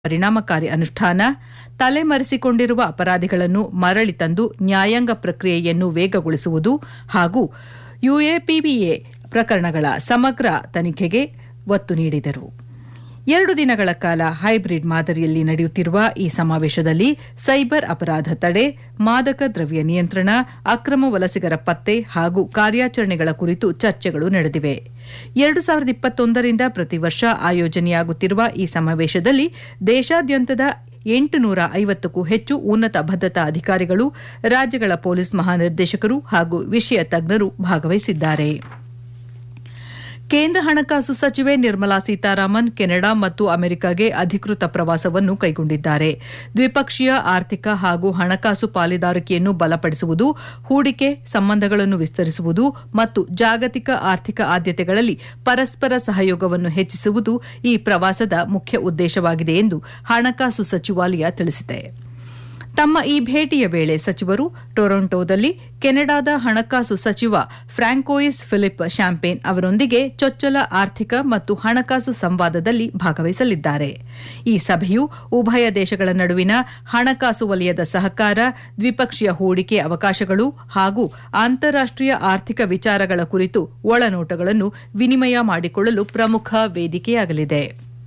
ಪರಿಣಾಮಕಾರಿ ಅನುಷ್ಠಾನ ತಲೆಮರೆಸಿಕೊಂಡಿರುವ ಅಪರಾಧಿಗಳನ್ನು ಮರಳಿ ತಂದು ನ್ಯಾಯಾಂಗ ಪ್ರಕ್ರಿಯೆಯನ್ನು ವೇಗಗೊಳಿಸುವುದು ಹಾಗೂ ಯುಎಪಿಬಿಎ ಪ್ರಕರಣಗಳ ಸಮಗ್ರ ತನಿಖೆಗೆ ಒತ್ತು ನೀಡಿದರು ಎರಡು ದಿನಗಳ ಕಾಲ ಹೈಬ್ರಿಡ್ ಮಾದರಿಯಲ್ಲಿ ನಡೆಯುತ್ತಿರುವ ಈ ಸಮಾವೇಶದಲ್ಲಿ ಸೈಬರ್ ಅಪರಾಧ ತಡೆ ಮಾದಕ ದ್ರವ್ಯ ನಿಯಂತ್ರಣ ಅಕ್ರಮ ವಲಸಿಗರ ಪತ್ತೆ ಹಾಗೂ ಕಾರ್ಯಾಚರಣೆಗಳ ಕುರಿತು ಚರ್ಚೆಗಳು ನಡೆದಿವೆ ಎರಡು ಸಾವಿರದ ಇಪ್ಪತ್ತೊಂದರಿಂದ ಪ್ರತಿ ವರ್ಷ ಆಯೋಜನೆಯಾಗುತ್ತಿರುವ ಈ ಸಮಾವೇಶದಲ್ಲಿ ದೇಶಾದ್ಯಂತದ ಎಂಟುನೂರ ಐವತ್ತಕ್ಕೂ ಹೆಚ್ಚು ಉನ್ನತ ಭದ್ರತಾ ಅಧಿಕಾರಿಗಳು ರಾಜ್ಯಗಳ ಪೊಲೀಸ್ ಮಹಾನಿರ್ದೇಶಕರು ಹಾಗೂ ವಿಷಯ ತಜ್ಞರು ಭಾಗವಹಿಸಿದ್ದಾರೆ ಕೇಂದ್ರ ಹಣಕಾಸು ಸಚಿವೆ ನಿರ್ಮಲಾ ಸೀತಾರಾಮನ್ ಕೆನಡಾ ಮತ್ತು ಅಮೆರಿಕಾಗೆ ಅಧಿಕೃತ ಪ್ರವಾಸವನ್ನು ಕೈಗೊಂಡಿದ್ದಾರೆ ದ್ವಿಪಕ್ಷೀಯ ಆರ್ಥಿಕ ಹಾಗೂ ಹಣಕಾಸು ಪಾಲುದಾರಿಕೆಯನ್ನು ಬಲಪಡಿಸುವುದು ಹೂಡಿಕೆ ಸಂಬಂಧಗಳನ್ನು ವಿಸ್ತರಿಸುವುದು ಮತ್ತು ಜಾಗತಿಕ ಆರ್ಥಿಕ ಆದ್ಯತೆಗಳಲ್ಲಿ ಪರಸ್ಪರ ಸಹಯೋಗವನ್ನು ಹೆಚ್ಚಿಸುವುದು ಈ ಪ್ರವಾಸದ ಮುಖ್ಯ ಉದ್ದೇಶವಾಗಿದೆ ಎಂದು ಹಣಕಾಸು ಸಚಿವಾಲಯ ತಿಳಿಸಿದೆ ತಮ್ಮ ಈ ಭೇಟಿಯ ವೇಳೆ ಸಚಿವರು ಟೊರೊಂಟೊದಲ್ಲಿ ಕೆನಡಾದ ಹಣಕಾಸು ಸಚಿವ ಫ್ರಾಂಕೋಯಿಸ್ ಫಿಲಿಪ್ ಶಾಂಪೇನ್ ಅವರೊಂದಿಗೆ ಚೊಚ್ಚಲ ಆರ್ಥಿಕ ಮತ್ತು ಹಣಕಾಸು ಸಂವಾದದಲ್ಲಿ ಭಾಗವಹಿಸಲಿದ್ದಾರೆ ಈ ಸಭೆಯು ಉಭಯ ದೇಶಗಳ ನಡುವಿನ ಹಣಕಾಸು ವಲಯದ ಸಹಕಾರ ದ್ವಿಪಕ್ಷೀಯ ಹೂಡಿಕೆ ಅವಕಾಶಗಳು ಹಾಗೂ ಅಂತಾರಾಷ್ಟೀಯ ಆರ್ಥಿಕ ವಿಚಾರಗಳ ಕುರಿತು ಒಳನೋಟಗಳನ್ನು ವಿನಿಮಯ ಮಾಡಿಕೊಳ್ಳಲು ಪ್ರಮುಖ ವೇದಿಕೆಯಾಗಲಿದೆ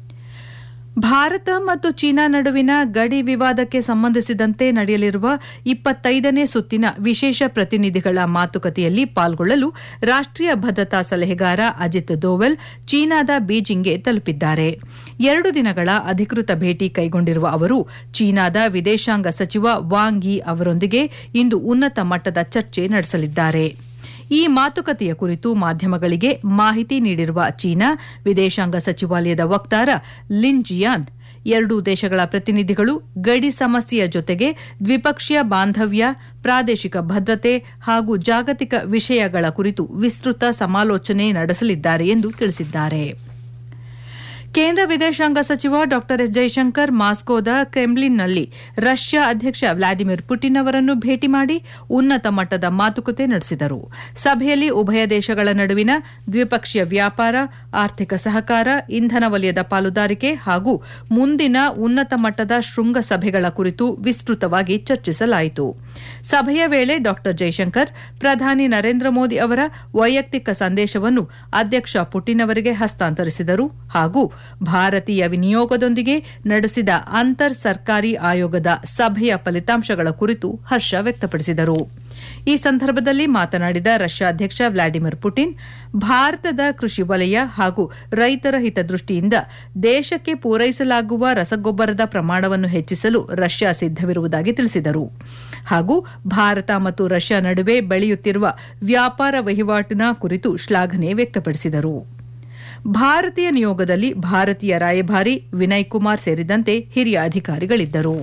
ಭಾರತ ಮತ್ತು ಚೀನಾ ನಡುವಿನ ಗಡಿ ವಿವಾದಕ್ಕೆ ಸಂಬಂಧಿಸಿದಂತೆ ನಡೆಯಲಿರುವ ಇಪ್ಪತ್ತೈದನೇ ಸುತ್ತಿನ ವಿಶೇಷ ಪ್ರತಿನಿಧಿಗಳ ಮಾತುಕತೆಯಲ್ಲಿ ಪಾಲ್ಗೊಳ್ಳಲು ರಾಷ್ಟೀಯ ಭದ್ರತಾ ಸಲಹೆಗಾರ ಅಜಿತ್ ದೋವಲ್ ಚೀನಾದ ಬೀಜಿಂಗ್ಗೆ ತಲುಪಿದ್ದಾರೆ ಎರಡು ದಿನಗಳ ಅಧಿಕೃತ ಭೇಟಿ ಕೈಗೊಂಡಿರುವ ಅವರು ಚೀನಾದ ವಿದೇಶಾಂಗ ಸಚಿವ ವಾಂಗ್ ಯಿ ಅವರೊಂದಿಗೆ ಇಂದು ಉನ್ನತ ಮಟ್ಟದ ಚರ್ಚೆ ನಡೆಸಲಿದ್ದಾರೆ ಈ ಮಾತುಕತೆಯ ಕುರಿತು ಮಾಧ್ಯಮಗಳಿಗೆ ಮಾಹಿತಿ ನೀಡಿರುವ ಚೀನಾ ವಿದೇಶಾಂಗ ಸಚಿವಾಲಯದ ವಕ್ತಾರ ಲಿನ್ ಜಿಯಾನ್ ಎರಡೂ ದೇಶಗಳ ಪ್ರತಿನಿಧಿಗಳು ಗಡಿ ಸಮಸ್ಯೆಯ ಜೊತೆಗೆ ದ್ವಿಪಕ್ಷೀಯ ಬಾಂಧವ್ಯ ಪ್ರಾದೇಶಿಕ ಭದ್ರತೆ ಹಾಗೂ ಜಾಗತಿಕ ವಿಷಯಗಳ ಕುರಿತು ವಿಸ್ತೃತ ಸಮಾಲೋಚನೆ ನಡೆಸಲಿದ್ದಾರೆ ಎಂದು ತಿಳಿಸಿದ್ದಾರೆ ಕೇಂದ್ರ ವಿದೇಶಾಂಗ ಸಚಿವ ಡಾ ಎಸ್ ಜೈಶಂಕರ್ ಮಾಸ್ಕೋದ ಕ್ರೆಮ್ಲಿನ್ನಲ್ಲಿ ರಷ್ಯಾ ಅಧ್ಯಕ್ಷ ವ್ಲಾದಿಮಿರ್ ಪುಟಿನ್ ಅವರನ್ನು ಭೇಟಿ ಮಾಡಿ ಉನ್ನತ ಮಟ್ಟದ ಮಾತುಕತೆ ನಡೆಸಿದರು ಸಭೆಯಲ್ಲಿ ಉಭಯ ದೇಶಗಳ ನಡುವಿನ ದ್ವಿಪಕ್ಷೀಯ ವ್ಯಾಪಾರ ಆರ್ಥಿಕ ಸಹಕಾರ ಇಂಧನ ವಲಯದ ಪಾಲುದಾರಿಕೆ ಹಾಗೂ ಮುಂದಿನ ಉನ್ನತ ಮಟ್ಟದ ಶೃಂಗಸಭೆಗಳ ಕುರಿತು ವಿಸ್ತೃತವಾಗಿ ಚರ್ಚಿಸಲಾಯಿತು ಸಭೆಯ ವೇಳೆ ಡಾ ಜೈಶಂಕರ್ ಪ್ರಧಾನಿ ನರೇಂದ್ರ ಮೋದಿ ಅವರ ವೈಯಕ್ತಿಕ ಸಂದೇಶವನ್ನು ಅಧ್ಯಕ್ಷ ಪುಟಿನ್ ಅವರಿಗೆ ಹಸ್ತಾಂತರಿಸಿದರು ಹಾಗೂ ಭಾರತೀಯ ವಿನಿಯೋಗದೊಂದಿಗೆ ನಡೆಸಿದ ಅಂತರ್ ಸರ್ಕಾರಿ ಆಯೋಗದ ಸಭೆಯ ಫಲಿತಾಂಶಗಳ ಕುರಿತು ಹರ್ಷ ವ್ಯಕ್ತಪಡಿಸಿದರು ಈ ಸಂದರ್ಭದಲ್ಲಿ ಮಾತನಾಡಿದ ರಷ್ಯಾ ಅಧ್ಯಕ್ಷ ವ್ಲಾಡಿಮಿರ್ ಪುಟಿನ್ ಭಾರತದ ಕೃಷಿ ವಲಯ ಹಾಗೂ ರೈತರ ಹಿತದೃಷ್ಟಿಯಿಂದ ದೇಶಕ್ಕೆ ಪೂರೈಸಲಾಗುವ ರಸಗೊಬ್ಬರದ ಪ್ರಮಾಣವನ್ನು ಹೆಚ್ಚಿಸಲು ರಷ್ಯಾ ಸಿದ್ದವಿರುವುದಾಗಿ ತಿಳಿಸಿದರು ಹಾಗೂ ಭಾರತ ಮತ್ತು ರಷ್ಯಾ ನಡುವೆ ಬೆಳೆಯುತ್ತಿರುವ ವ್ಯಾಪಾರ ವಹಿವಾಟಿನ ಕುರಿತು ಶ್ಲಾಘನೆ ವ್ಯಕ್ತಪಡಿಸಿದರು ಭಾರತೀಯ ನಿಯೋಗದಲ್ಲಿ ಭಾರತೀಯ ರಾಯಭಾರಿ ವಿನಯ್ ಕುಮಾರ್ ಸೇರಿದಂತೆ ಹಿರಿಯ ಅಧಿಕಾರಿಗಳಿದ್ದರು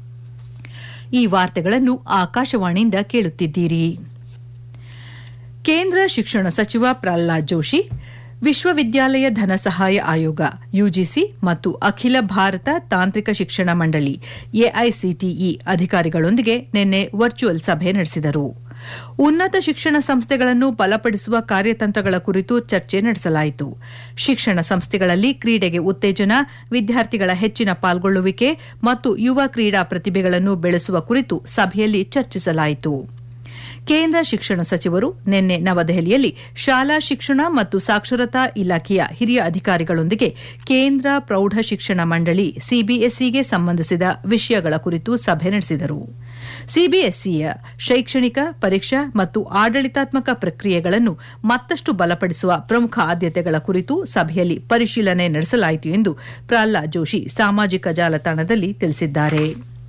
ಈ ವಾರ್ತೆಗಳನ್ನು ಆಕಾಶವಾಣಿಯಿಂದ ಕೇಳುತ್ತಿದ್ದೀರಿ ಕೇಂದ್ರ ಶಿಕ್ಷಣ ಸಚಿವ ಪ್ರಹ್ಲಾದ್ ಜೋಶಿ ವಿಶ್ವವಿದ್ಯಾಲಯ ಧನ ಸಹಾಯ ಆಯೋಗ ಯುಜಿಸಿ ಮತ್ತು ಅಖಿಲ ಭಾರತ ತಾಂತ್ರಿಕ ಶಿಕ್ಷಣ ಮಂಡಳಿ ಎಐಸಿಟಿಇ ಅಧಿಕಾರಿಗಳೊಂದಿಗೆ ನಿನ್ನೆ ವರ್ಚುವಲ್ ಸಭೆ ನಡೆಸಿದರು ಉನ್ನತ ಶಿಕ್ಷಣ ಸಂಸ್ಥೆಗಳನ್ನು ಬಲಪಡಿಸುವ ಕಾರ್ಯತಂತ್ರಗಳ ಕುರಿತು ಚರ್ಚೆ ನಡೆಸಲಾಯಿತು ಶಿಕ್ಷಣ ಸಂಸ್ಥೆಗಳಲ್ಲಿ ಕ್ರೀಡೆಗೆ ಉತ್ತೇಜನ ವಿದ್ಯಾರ್ಥಿಗಳ ಹೆಚ್ಚಿನ ಪಾಲ್ಗೊಳ್ಳುವಿಕೆ ಮತ್ತು ಯುವ ಕ್ರೀಡಾ ಪ್ರತಿಭೆಗಳನ್ನು ಬೆಳೆಸುವ ಕುರಿತು ಸಭೆಯಲ್ಲಿ ಚರ್ಚಿಸಲಾಯಿತು ಕೇಂದ್ರ ಶಿಕ್ಷಣ ಸಚಿವರು ನಿನ್ನೆ ನವದೆಹಲಿಯಲ್ಲಿ ಶಾಲಾ ಶಿಕ್ಷಣ ಮತ್ತು ಸಾಕ್ಷರತಾ ಇಲಾಖೆಯ ಹಿರಿಯ ಅಧಿಕಾರಿಗಳೊಂದಿಗೆ ಕೇಂದ್ರ ಪ್ರೌಢ ಶಿಕ್ಷಣ ಮಂಡಳಿ ಸಿಬಿಎಸ್ಇಗೆ ಸಂಬಂಧಿಸಿದ ವಿಷಯಗಳ ಕುರಿತು ಸಭೆ ನಡೆಸಿದರು ಸಿಬಿಎಸ್ಇಯ ಶೈಕ್ಷಣಿಕ ಪರೀಕ್ಷಾ ಮತ್ತು ಆಡಳಿತಾತ್ಮಕ ಪ್ರಕ್ರಿಯೆಗಳನ್ನು ಮತ್ತಷ್ಟು ಬಲಪಡಿಸುವ ಪ್ರಮುಖ ಆದ್ಯತೆಗಳ ಕುರಿತು ಸಭೆಯಲ್ಲಿ ಪರಿಶೀಲನೆ ನಡೆಸಲಾಯಿತು ಎಂದು ಪ್ರಹ್ಲಾದ್ ಜೋಶಿ ಸಾಮಾಜಿಕ ಜಾಲತಾಣದಲ್ಲಿ ತಿಳಿಸಿದ್ದಾರೆ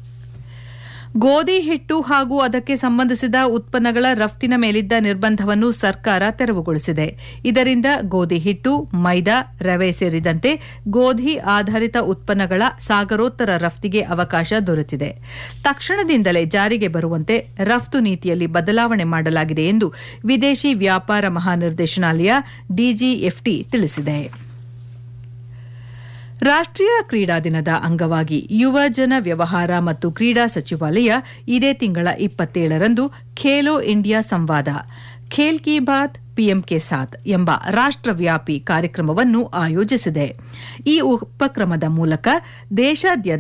ಗೋಧಿ ಹಿಟ್ಟು ಹಾಗೂ ಅದಕ್ಕೆ ಸಂಬಂಧಿಸಿದ ಉತ್ಪನ್ನಗಳ ರಫ್ತಿನ ಮೇಲಿದ್ದ ನಿರ್ಬಂಧವನ್ನು ಸರ್ಕಾರ ತೆರವುಗೊಳಿಸಿದೆ ಇದರಿಂದ ಗೋಧಿ ಹಿಟ್ಟು ಮೈದಾ ರವೆ ಸೇರಿದಂತೆ ಗೋಧಿ ಆಧಾರಿತ ಉತ್ಪನ್ನಗಳ ಸಾಗರೋತ್ತರ ರಫ್ತಿಗೆ ಅವಕಾಶ ದೊರೆತಿದೆ ತಕ್ಷಣದಿಂದಲೇ ಜಾರಿಗೆ ಬರುವಂತೆ ರಫ್ತು ನೀತಿಯಲ್ಲಿ ಬದಲಾವಣೆ ಮಾಡಲಾಗಿದೆ ಎಂದು ವಿದೇಶಿ ವ್ಯಾಪಾರ ಮಹಾನಿರ್ದೇಶನಾಲಯ ಡಿಜಿಎಫ್ಟಿ ತಿಳಿಸಿದೆ ರಾಷ್ಟೀಯ ಕ್ರೀಡಾ ದಿನದ ಅಂಗವಾಗಿ ಯುವ ಜನ ವ್ಯವಹಾರ ಮತ್ತು ಕ್ರೀಡಾ ಸಚಿವಾಲಯ ಇದೇ ತಿಂಗಳ ಇಪ್ಪತ್ತೇಳರಂದು ಖೇಲೋ ಇಂಡಿಯಾ ಸಂವಾದ ಖೇಲ್ ಕಿ ಬಾತ್ ಪಿಎಂ ಕೆ ಸಾಥ್ ಎಂಬ ರಾಷ್ಟ್ರವ್ಯಾಪಿ ಕಾರ್ಯಕ್ರಮವನ್ನು ಆಯೋಜಿಸಿದೆ ಈ ಉಪಕ್ರಮದ ಮೂಲಕ ದೇಶಾದ್ಯಂತ